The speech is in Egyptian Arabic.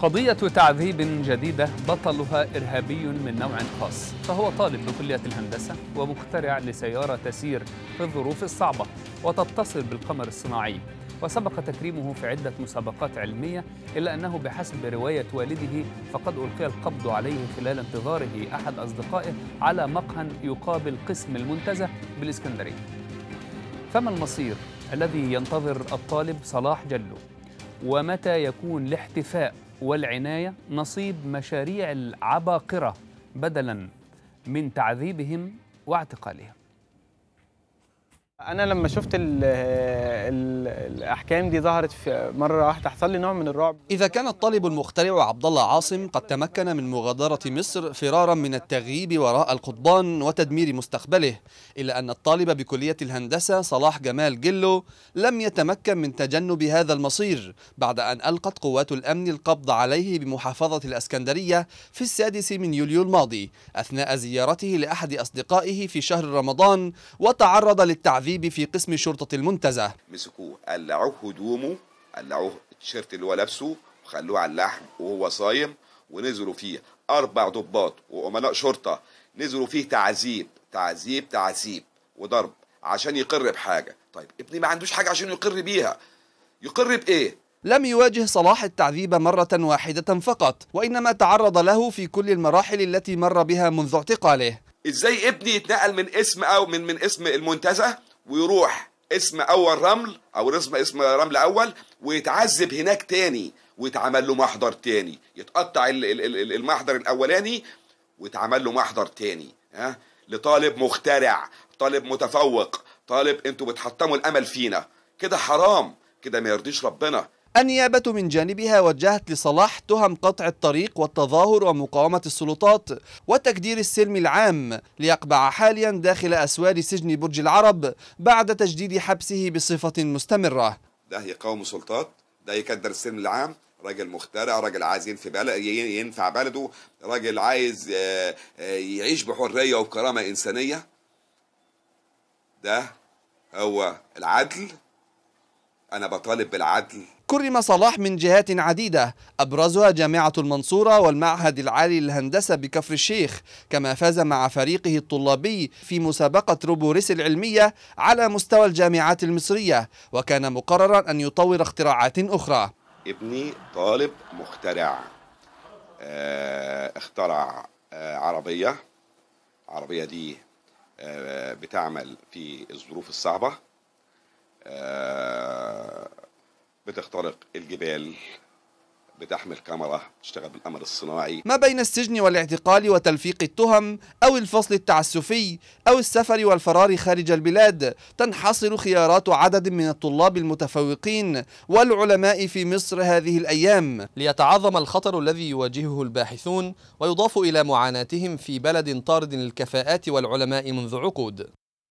قضية تعذيب جديدة بطلها إرهابي من نوع خاص فهو طالب بكلية الهندسة ومخترع لسيارة تسير في الظروف الصعبة وتتصل بالقمر الصناعي وسبق تكريمه في عدة مسابقات علمية إلا أنه بحسب رواية والده فقد ألقي القبض عليه خلال انتظاره أحد أصدقائه على مقهى يقابل قسم المنتزه بالإسكندرية فما المصير الذي ينتظر الطالب صلاح جلو ومتى يكون الاحتفاء والعناية نصيب مشاريع العباقرة بدلا من تعذيبهم واعتقالهم انا لما شفت ال ال الاحكام دي ظهرت في مره واحده حصل لي نوع من الرعب إذا كان الطالب المخترع عبد الله عاصم قد تمكن من مغادرة مصر فرارا من التغييب وراء القضبان وتدمير مستقبله إلا أن الطالب بكلية الهندسة صلاح جمال جلو لم يتمكن من تجنب هذا المصير بعد أن ألقت قوات الأمن القبض عليه بمحافظة الأسكندرية في السادس من يوليو الماضي أثناء زيارته لأحد أصدقائه في شهر رمضان وتعرض للتعذيب في قسم شرطة المنتزه مسكوه قلعوه هدومه قلعوه التيشيرت اللي هو لابسه وخلوه على اللحم وهو صايم ونزلوا فيه اربع ضباط وامناء شرطه نزلوا فيه تعذيب تعذيب تعذيب وضرب عشان يقر بحاجه طيب ابني ما عندوش حاجه عشان يقر بيها يقر بايه لم يواجه صلاح التعذيب مرة واحدة فقط وإنما تعرض له في كل المراحل التي مر بها منذ اعتقاله ازاي ابني يتنقل من اسم او من من اسم المنتزه ويروح اسم اول رمل او اسم اسم رمل اول ويتعذب هناك تاني ويتعمل له محضر تاني يتقطع ال- ال- ال- المحضر الاولاني ويتعمل له محضر تاني ها لطالب مخترع طالب متفوق طالب انتوا بتحطموا الامل فينا كده حرام كده ما يرضيش ربنا النيابة من جانبها وجهت لصلاح تهم قطع الطريق والتظاهر ومقاومة السلطات وتكدير السلم العام ليقبع حاليا داخل أسوار سجن برج العرب بعد تجديد حبسه بصفة مستمرة ده يقاوم سلطات ده يكدر السلم العام راجل مخترع راجل عايز ينفع بلد ينفع بلده راجل عايز آه، آه، يعيش بحرية وكرامة إنسانية ده هو العدل أنا بطالب بالعدل كرم صلاح من جهات عديدة أبرزها جامعة المنصورة والمعهد العالي للهندسة بكفر الشيخ كما فاز مع فريقه الطلابي في مسابقة روبوريس العلمية على مستوى الجامعات المصرية وكان مقررا أن يطور اختراعات أخرى ابني طالب مخترع آه، اخترع آه، عربية عربية دي آه، بتعمل في الظروف الصعبة آه، بتخترق الجبال بتحمل كاميرا تشتغل بالقمر الصناعي ما بين السجن والاعتقال وتلفيق التهم أو الفصل التعسفي أو السفر والفرار خارج البلاد تنحصر خيارات عدد من الطلاب المتفوقين والعلماء في مصر هذه الأيام ليتعظم الخطر الذي يواجهه الباحثون ويضاف إلى معاناتهم في بلد طارد للكفاءات والعلماء منذ عقود